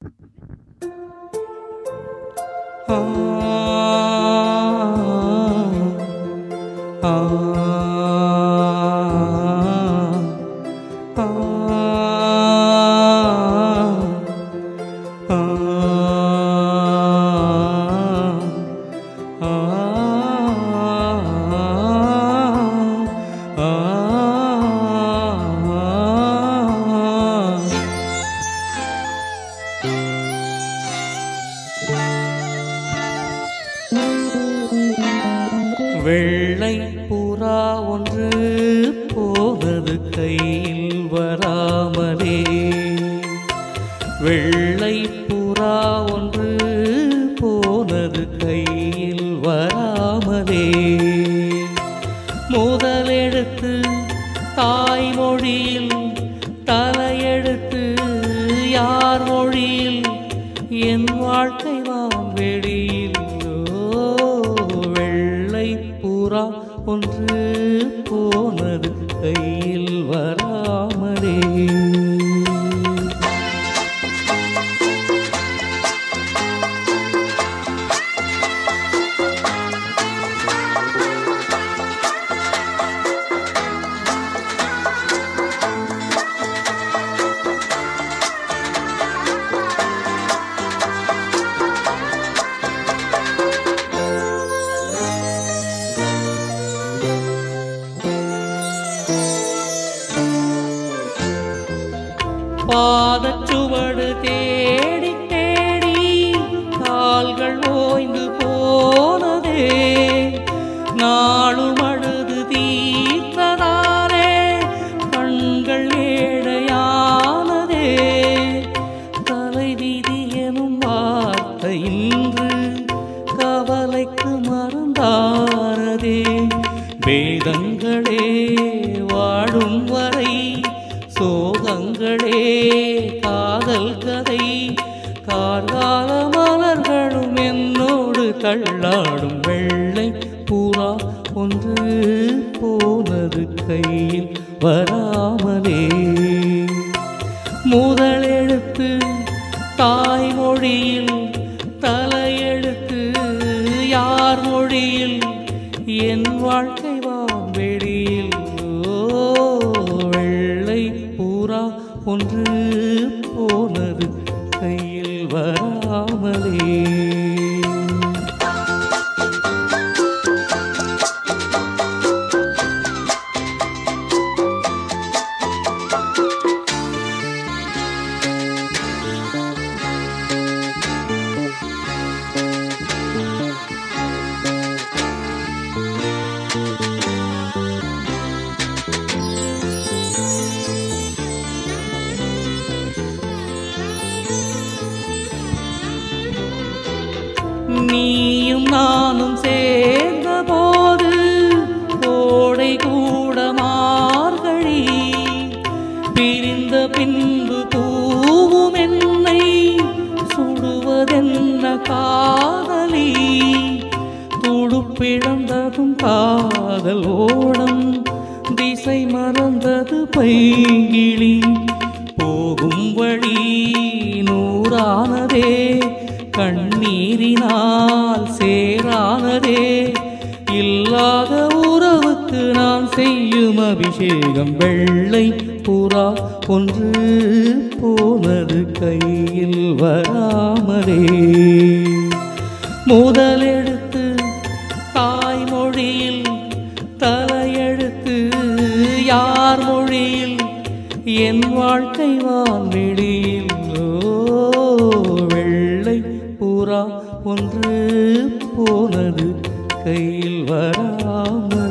ஆ ஆ ஆ வெள்ளை புறா ஒன்று போனது கையில் வராமலே வெள்ளை புறா ஒன்று போனது கையில் வராமலே முதலெடுத்து தாய்மொழியில் தலையெடுத்து யார் மொழியில் என் வாழ்க்கை வான்வெளியில் ஓ, வெள்ளை புறா ஒன்று போனது கையில் வராமலே பாதச்சுவடு தேடி தேடி கால்கள் ஓய்ந்து போனதே நாளும் அழுது தீர்த்ததானே கண்கள் ஏழையானதே தலைவிதி எனும் வார்த்தை இன்று கவலைக்கு மறந்தானதே வேதங்களே வாழும் வரை சோகங்களே காதல் கதை கார்கால மலர்களும் என்னோடு தள்ளாடும் வெள்ளை புறா ஒன்று போனது கையில் வராமலே முதலெழுத்து தாய்மொழியில் தலையெழுத்து யார் மொழியில் என் வாழ்க்கை வான்வெளியில் ஓ, வெள்ளை பூரா ஒன்று போனது கையில் வராமலே நீயும் நானும் சேர்ந்த போது கோடை கூட மார்கழி பிரிந்த பின்பு தூவும் என்னை சுடுவதென்ன காதலி துடுப்பிழந்ததும் காதல் ஓடம் திசை மறந்தது பைங்கிளி போகும் வழி நூறானதே கண்ணீரினால் சேரானதே இல்லாத உறவுக்கு நான் செய்யும் அபிஷேகம் வெள்ளை புறா ஒன்று போனது கையில் வராமலே முதலெடுத்து தாய்மொழியில் தலையெழுத்து யார் மொழியில் என் வாழ்க்கை வான்வெளியில் ஓ, வெள்ளை புறா ஒன்று போனது கையில் வராமல்